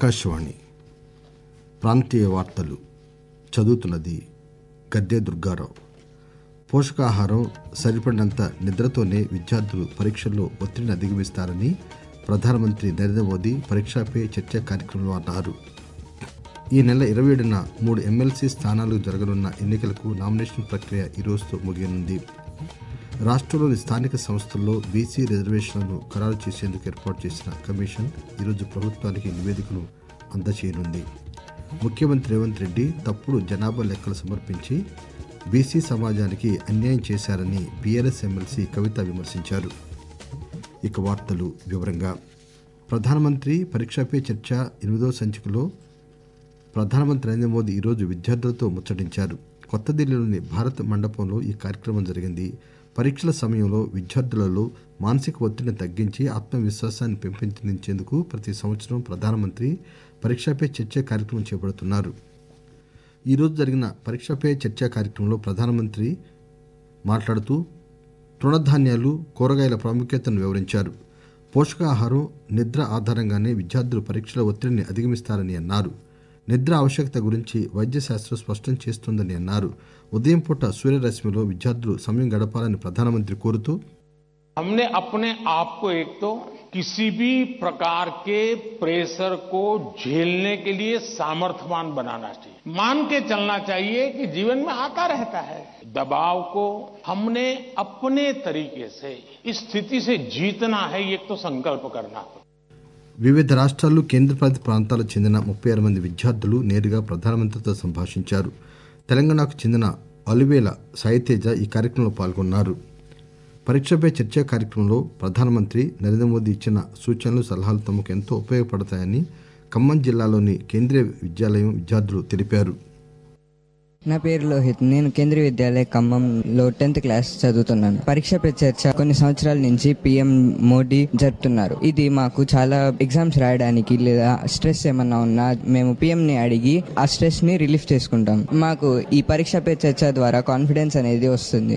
ఆకాశవాణి ప్రాంతీయ వార్తలు చదువుతున్నది గద్దె దుర్గారావు పోషకాహారం సరిపడినంత నిద్రతోనే విద్యార్థులు పరీక్షల్లో ఒత్తిడిని అధిగమిస్తారని ప్రధానమంత్రి నరేంద్ర మోదీ పరీక్షా పే చర్చ కార్యక్రమంలో అన్నారు ఈ నెల ఇరవై ఏడున మూడు ఎమ్మెల్సీ స్థానాలకు జరగనున్న ఎన్నికలకు నామినేషన్ ప్రక్రియ ఈ రోజుతో ముగియనుంది రాష్ట్రంలోని స్థానిక సంస్థల్లో బీసీ రిజర్వేషన్లను ఖరారు చేసేందుకు ఏర్పాటు చేసిన కమిషన్ ఈరోజు ప్రభుత్వానికి నివేదికను అందజేయనుంది ముఖ్యమంత్రి రేవంత్ రెడ్డి తప్పుడు జనాభా లెక్కలు సమర్పించి బీసీ సమాజానికి అన్యాయం చేశారని బీఆర్ఎస్ ఎమ్మెల్సీ కవిత విమర్శించారు ఇక వార్తలు వివరంగా ప్రధానమంత్రి పరీక్షా పే చర్చ ఎనిమిదో సంచికలో ప్రధానమంత్రి నరేంద్ర మోదీ ఈరోజు విద్యార్థులతో ముచ్చటించారు కొత్త ఢిల్లీలోని భారత్ మండపంలో ఈ కార్యక్రమం జరిగింది పరీక్షల సమయంలో విద్యార్థులలో మానసిక ఒత్తిడిని తగ్గించి ఆత్మవిశ్వాసాన్ని పెంపొందించేందుకు ప్రతి సంవత్సరం ప్రధానమంత్రి పరీక్షపై చర్చ కార్యక్రమం చేపడుతున్నారు ఈ రోజు జరిగిన పరీక్షపై చర్చ కార్యక్రమంలో ప్రధానమంత్రి మాట్లాడుతూ తృణధాన్యాలు కూరగాయల ప్రాముఖ్యతను వివరించారు పోషకాహారం నిద్ర ఆధారంగానే విద్యార్థులు పరీక్షల ఒత్తిడిని అధిగమిస్తారని అన్నారు నిద్ర ఆవశ్యకత గురించి వైద్య శాస్త్రం స్పష్టం చేస్తోందని అన్నారు ఉదయం పూట సూర్యరశ్మిలో విద్యార్థులు సమయం గడపాలని ప్రధానమంత్రి కోరుతూ हमने अपने आप को एक तो किसी भी प्रकार के प्रेशर को झेलने के लिए सामर्थ्यवान बनाना चाहिए मान के चलना चाहिए कि जीवन में आता रहता है दबाव को हमने अपने तरीके से इस स्थिति से जीतना है ये तो संकल्प करना है వివిధ రాష్ట్రాలు కేంద్రపాలిత ప్రాంతాలకు చెందిన ముప్పై ఆరు మంది విద్యార్థులు నేరుగా ప్రధానమంత్రితో సంభాషించారు తెలంగాణకు చెందిన అలువేల సాయితేజ ఈ కార్యక్రమంలో పాల్గొన్నారు పరీక్షపై చర్చ కార్యక్రమంలో ప్రధానమంత్రి నరేంద్ర మోదీ ఇచ్చిన సూచనలు సలహాలు తమకు ఎంతో ఉపయోగపడతాయని ఖమ్మం జిల్లాలోని కేంద్రీయ విద్యాలయం విద్యార్థులు తెలిపారు నా పేరు లోహిత్ నేను కేంద్రీయ విద్యాలయ ఖమ్మంలో టెన్త్ క్లాస్ చదువుతున్నాను పరీక్ష పే చర్చ కొన్ని సంవత్సరాల నుంచి పిఎం మోడీ జరుపుతున్నారు ఇది మాకు చాలా ఎగ్జామ్స్ రాయడానికి లేదా స్ట్రెస్ ఏమన్నా ఉన్నా మేము పిఎం ని అడిగి ఆ స్ట్రెస్ ని రిలీఫ్ చేసుకుంటాం మాకు ఈ పరీక్ష పే చర్చ ద్వారా కాన్ఫిడెన్స్ అనేది వస్తుంది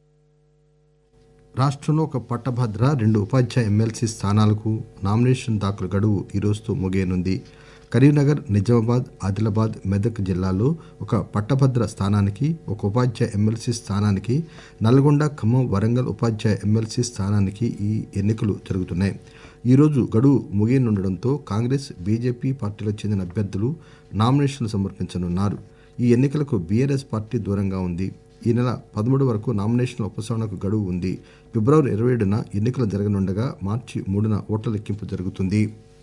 రాష్ట్రంలో ఒక పట్టభద్ర రెండు ఉపాధ్యాయ ఎమ్మెల్సీ స్థానాలకు నామినేషన్ దాఖలు గడువు ఈ రోజుతో ముగియనుంది కరీంనగర్ నిజామాబాద్ ఆదిలాబాద్ మెదక్ జిల్లాలో ఒక పట్టభద్ర స్థానానికి ఒక ఉపాధ్యాయ ఎమ్మెల్సీ స్థానానికి నల్గొండ ఖమ్మం వరంగల్ ఉపాధ్యాయ ఎమ్మెల్సీ స్థానానికి ఈ ఎన్నికలు జరుగుతున్నాయి ఈరోజు గడువు ముగియనుండడంతో కాంగ్రెస్ బీజేపీ పార్టీలకు చెందిన అభ్యర్థులు నామినేషన్లు సమర్పించనున్నారు ఈ ఎన్నికలకు బీఆర్ఎస్ పార్టీ దూరంగా ఉంది ఈ నెల పదమూడు వరకు నామినేషన్ల ఉపసంహరణకు గడువు ఉంది ఫిబ్రవరి ఇరవై ఏడున ఎన్నికలు జరగనుండగా మార్చి మూడున ఓట్ల లెక్కింపు జరుగుతుంది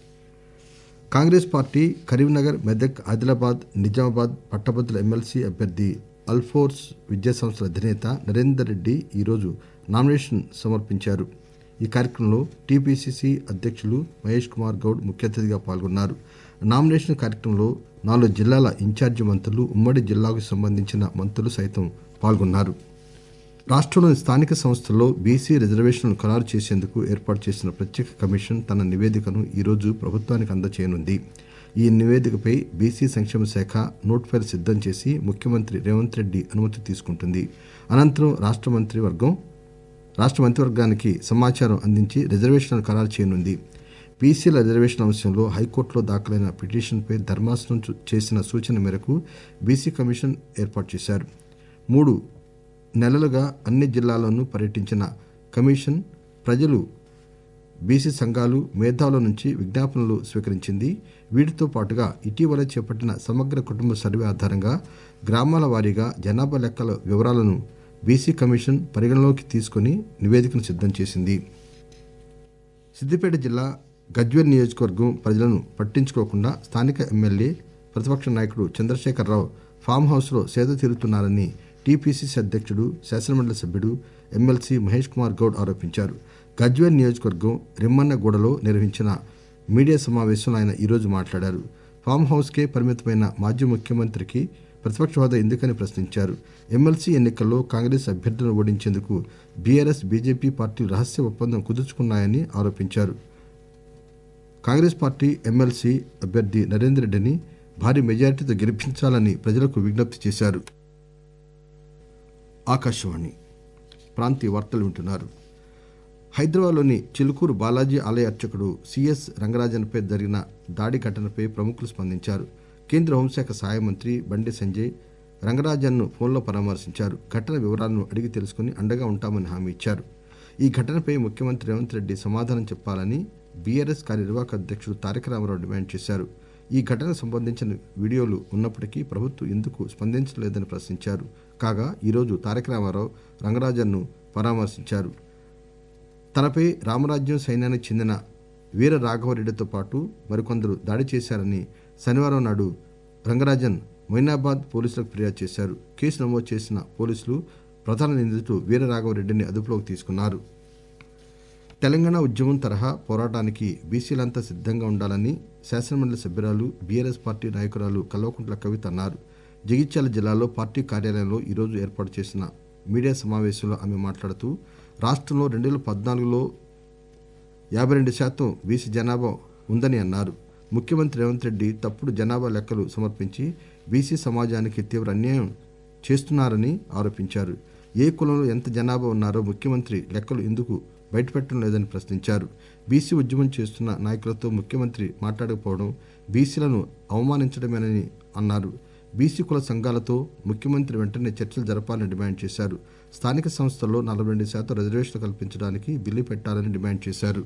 కాంగ్రెస్ పార్టీ కరీంనగర్ మెదక్ ఆదిలాబాద్ నిజామాబాద్ పట్టభద్రుల ఎమ్మెల్సీ అభ్యర్థి అల్ఫోర్స్ విద్యాసంస్థల అధినేత నరేందర్ రెడ్డి ఈరోజు నామినేషన్ సమర్పించారు ఈ కార్యక్రమంలో టీపీసీసీ అధ్యక్షులు మహేష్ కుమార్ గౌడ్ ముఖ్య అతిథిగా పాల్గొన్నారు నామినేషన్ కార్యక్రమంలో నాలుగు జిల్లాల ఇన్ఛార్జి మంత్రులు ఉమ్మడి జిల్లాకు సంబంధించిన మంత్రులు సైతం పాల్గొన్నారు రాష్ట్రంలోని స్థానిక సంస్థల్లో బీసీ రిజర్వేషన్లు ఖరారు చేసేందుకు ఏర్పాటు చేసిన ప్రత్యేక కమిషన్ తన నివేదికను ఈరోజు ప్రభుత్వానికి అందజేయనుంది ఈ నివేదికపై బీసీ సంక్షేమ శాఖ నోట్ ఫైల్ సిద్దం చేసి ముఖ్యమంత్రి రేవంత్ రెడ్డి అనుమతి తీసుకుంటుంది అనంతరం రాష్ట్ర మంత్రివర్గం రాష్ట్ర మంత్రివర్గానికి సమాచారం అందించి రిజర్వేషన్లు ఖరారు చేయనుంది బీసీల రిజర్వేషన్ అంశంలో హైకోర్టులో దాఖలైన పిటిషన్పై ధర్మాసనం చు- చేసిన సూచన మేరకు బీసీ కమిషన్ ఏర్పాటు చేశారు మూడు నెలలుగా అన్ని జిల్లాల్లోనూ పర్యటించిన కమిషన్ ప్రజలు బీసీ సంఘాలు మేధావుల నుంచి విజ్ఞాపనలు స్వీకరించింది వీటితో పాటుగా ఇటీవల చేపట్టిన సమగ్ర కుటుంబ సర్వే ఆధారంగా గ్రామాల వారీగా జనాభా లెక్కల వివరాలను బీసీ కమిషన్ పరిగణలోకి తీసుకుని నివేదికను సిద్ధం చేసింది సిద్దిపేట జిల్లా గజ్వేల్ నియోజకవర్గం ప్రజలను పట్టించుకోకుండా స్థానిక ఎమ్మెల్యే ప్రతిపక్ష నాయకుడు చంద్రశేఖరరావు ఫామ్ హౌస్లో సేద తీరుతున్నారని టీపీసీసీ అధ్యక్షుడు శాసనమండలి సభ్యుడు ఎమ్మెల్సీ మహేష్ కుమార్ గౌడ్ ఆరోపించారు గజ్వేల్ నియోజకవర్గం రిమ్మన్నగూడలో నిర్వహించిన మీడియా సమావేశంలో ఆయన ఈరోజు మాట్లాడారు ఫామ్ హౌస్కే పరిమితమైన మాజీ ముఖ్యమంత్రికి ప్రతిపక్ష హోదా ఎందుకని ప్రశ్నించారు ఎమ్మెల్సీ ఎన్నికల్లో కాంగ్రెస్ అభ్యర్థులను ఓడించేందుకు బీఆర్ఎస్ బీజేపీ పార్టీలు రహస్య ఒప్పందం కుదుర్చుకున్నాయని ఆరోపించారు కాంగ్రెస్ పార్టీ ఎమ్మెల్సీ అభ్యర్థి నరేందర్ రెడ్డిని భారీ మెజారిటీతో గెలిపించాలని ప్రజలకు విజ్ఞప్తి చేశారు ఆకాశవాణి ప్రాంతీయ వార్తలు వింటున్నారు హైదరాబాద్లోని చిలుకూరు బాలాజీ ఆలయ అర్చకుడు సిఎస్ రంగరాజన్పై జరిగిన దాడి ఘటనపై ప్రముఖులు స్పందించారు కేంద్ర హోంశాఖ సహాయ మంత్రి బండి సంజయ్ రంగరాజన్ను ఫోన్లో పరామర్శించారు ఘటన వివరాలను అడిగి తెలుసుకుని అండగా ఉంటామని హామీ ఇచ్చారు ఈ ఘటనపై ముఖ్యమంత్రి రేవంత్ రెడ్డి సమాధానం చెప్పాలని బీఆర్ఎస్ కార్యనిర్వాహక అధ్యక్షుడు తారక రామారావు డిమాండ్ చేశారు ఈ ఘటనకు సంబంధించిన వీడియోలు ఉన్నప్పటికీ ప్రభుత్వం ఎందుకు స్పందించలేదని ప్రశ్నించారు కాగా ఈరోజు తారక రామారావు రంగరాజన్ను పరామర్శించారు తనపై రామరాజ్యం సైన్యానికి చెందిన వీర రాఘవరెడ్డితో పాటు మరికొందరు దాడి చేశారని శనివారం నాడు రంగరాజన్ మొయినాబాద్ పోలీసులకు ఫిర్యాదు చేశారు కేసు నమోదు చేసిన పోలీసులు ప్రధాన నిందితుడు వీర రాఘవరెడ్డిని అదుపులోకి తీసుకున్నారు తెలంగాణ ఉద్యమం తరహా పోరాటానికి బీసీలంతా సిద్ధంగా ఉండాలని శాసనమండలి సభ్యురాలు బీఆర్ఎస్ పార్టీ నాయకురాలు కల్వకుంట్ల కవిత అన్నారు జగిత్యాల జిల్లాలో పార్టీ కార్యాలయంలో ఈరోజు ఏర్పాటు చేసిన మీడియా సమావేశంలో ఆమె మాట్లాడుతూ రాష్ట్రంలో రెండు వేల పద్నాలుగులో యాభై రెండు శాతం బీసీ జనాభా ఉందని అన్నారు ముఖ్యమంత్రి రేవంత్ రెడ్డి తప్పుడు జనాభా లెక్కలు సమర్పించి బీసీ సమాజానికి తీవ్ర అన్యాయం చేస్తున్నారని ఆరోపించారు ఏ కులంలో ఎంత జనాభా ఉన్నారో ముఖ్యమంత్రి లెక్కలు ఎందుకు బయటపెట్టడం లేదని ప్రశ్నించారు బీసీ ఉద్యమం చేస్తున్న నాయకులతో ముఖ్యమంత్రి మాట్లాడకపోవడం బీసీలను అవమానించడమేనని అన్నారు బీసీ కుల సంఘాలతో ముఖ్యమంత్రి వెంటనే చర్చలు జరపాలని డిమాండ్ చేశారు స్థానిక సంస్థల్లో నలభై రెండు శాతం రిజర్వేషన్లు కల్పించడానికి బిల్లు పెట్టాలని డిమాండ్ చేశారు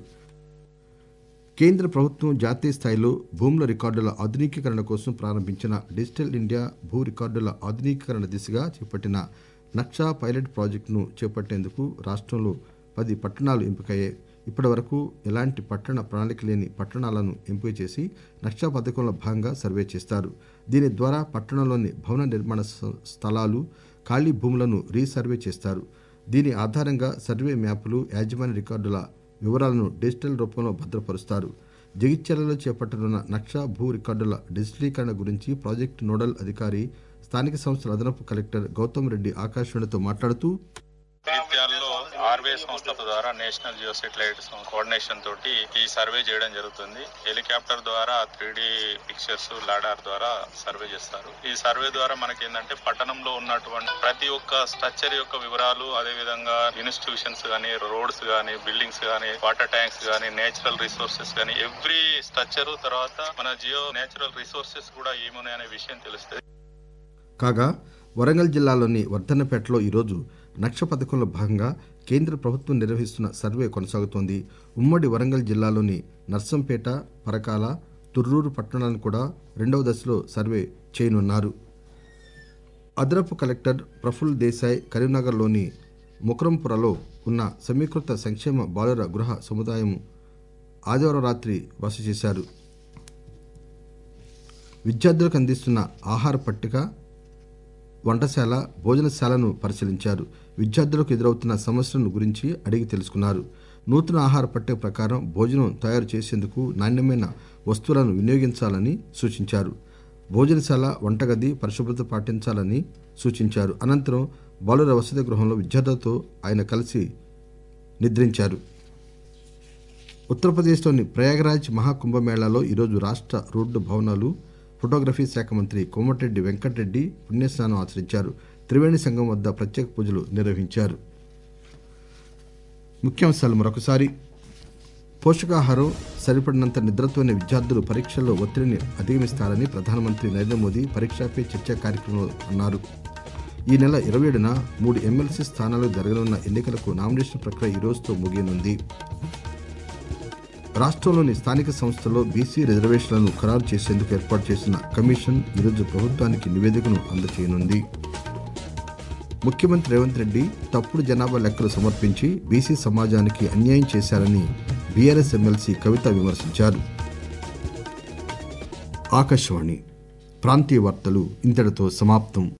కేంద్ర ప్రభుత్వం జాతీయ స్థాయిలో భూముల రికార్డుల ఆధునికీకరణ కోసం ప్రారంభించిన డిజిటల్ ఇండియా భూ రికార్డుల ఆధునికీకరణ దిశగా చేపట్టిన నక్షా పైలట్ ప్రాజెక్టును చేపట్టేందుకు రాష్ట్రంలో పది పట్టణాలు ఎంపికయ్యాయి ఇప్పటి వరకు ఎలాంటి పట్టణ ప్రణాళిక లేని పట్టణాలను ఎంపిక చేసి నక్షా పథకంలో భాగంగా సర్వే చేస్తారు దీని ద్వారా పట్టణంలోని భవన నిర్మాణ స- స్థలాలు ఖాళీ భూములను రీసర్వే చేస్తారు దీని ఆధారంగా సర్వే మ్యాపులు యాజమాన్య రికార్డుల వివరాలను డిజిటల్ రూపంలో భద్రపరుస్తారు జగిత్యాలలో చేపట్టనున్న నక్షా భూ రికార్డుల డిజిటలీకరణ గురించి ప్రాజెక్టు నోడల్ అధికారి స్థానిక సంస్థల అదనపు కలెక్టర్ గౌతమ్ రెడ్డి ఆకాశవాణితో మాట్లాడుతూ జగిత్యాలలో ఆర్వే సంస్థ ద్వారా నేషనల్ జియో సెటిలైట్ కోఆర్డినేషన్ తోటి ఈ సర్వే చేయడం జరుగుతుంది హెలికాప్టర్ ద్వారా త్రీ డి పిక్చర్స్ లాడార్ ద్వారా సర్వే చేస్తారు ఈ సర్వే ద్వారా మనకి ఏంటంటే పట్టణంలో ఉన్నటువంటి ప్రతి ఒక్క స్ట్రక్చర్ యొక్క వివరాలు అదే విధంగా ఇన్స్టిట్యూషన్స్ గానీ రోడ్స్ గానీ బిల్డింగ్స్ గానీ వాటర్ ట్యాంక్స్ గానీ నేచురల్ రిసోర్సెస్ గానీ ఎవ్రీ స్ట్రక్చర్ తర్వాత మన జియో నేచురల్ రిసోర్సెస్ కూడా ఏమున్నాయనే విషయం తెలుస్తుంది కాగా వరంగల్ జిల్లాలోని వర్ధన్నపేటలో ఈరోజు నక్ష పథకంలో భాగంగా కేంద్ర ప్రభుత్వం నిర్వహిస్తున్న సర్వే కొనసాగుతోంది ఉమ్మడి వరంగల్ జిల్లాలోని నర్సంపేట పరకాల తుర్రూరు పట్టణాలను కూడా రెండవ దశలో సర్వే చేయనున్నారు అదనపు కలెక్టర్ ప్రఫుల్ దేశాయ్ కరీంనగర్లోని ముకరంపురలో ఉన్న సమీకృత సంక్షేమ బాలుర గృహ సముదాయం ఆదివారం రాత్రి బస చేశారు విద్యార్థులకు అందిస్తున్న ఆహార పట్టిక వంటశాల భోజనశాలను పరిశీలించారు విద్యార్థులకు ఎదురవుతున్న సమస్యలను గురించి అడిగి తెలుసుకున్నారు నూతన ఆహార పట్టిక ప్రకారం భోజనం తయారు చేసేందుకు నాణ్యమైన వస్తువులను వినియోగించాలని సూచించారు భోజనశాల వంటగది పరిశుభ్రత పాటించాలని సూచించారు అనంతరం బాలుర వసతి గృహంలో విద్యార్థులతో ఆయన కలిసి నిద్రించారు ఉత్తరప్రదేశ్లోని ప్రయాగరాజ్ మహాకుంభమేళాలో ఈరోజు రాష్ట్ర రోడ్డు భవనాలు ఫోటోగ్రఫీ శాఖ మంత్రి కోమటిరెడ్డి వెంకటరెడ్డి పుణ్యస్నానం ఆచరించారు త్రివేణి సంఘం వద్ద ప్రత్యేక పూజలు నిర్వహించారు ముఖ్యాంశాలు మరొకసారి పోషకాహారం సరిపడినంత నిద్రతోనే విద్యార్థులు పరీక్షల్లో ఒత్తిడిని అధిగమిస్తారని ప్రధానమంత్రి నరేంద్ర మోదీ పరీక్షాపై చర్చ కార్యక్రమంలో అన్నారు ఈ నెల ఇరవై ఏడున మూడు ఎమ్మెల్సీ స్థానాలు జరగనున్న ఎన్నికలకు నామినేషన్ ప్రక్రియ ఈ రోజుతో ముగియనుంది రాష్ట్రంలోని స్థానిక సంస్థల్లో బీసీ రిజర్వేషన్లను ఖరారు చేసేందుకు ఏర్పాటు చేసిన కమిషన్ ఈరోజు ప్రభుత్వానికి నివేదికను అందజేయనుంది ముఖ్యమంత్రి రేవంత్ రెడ్డి తప్పుడు జనాభా లెక్కలు సమర్పించి బీసీ సమాజానికి అన్యాయం చేశారని బీఆర్ఎస్ ఎమ్మెల్సీ కవిత విమర్శించారు ఆకాశవాణి ప్రాంతీయ వార్తలు ఇంతటితో సమాప్తం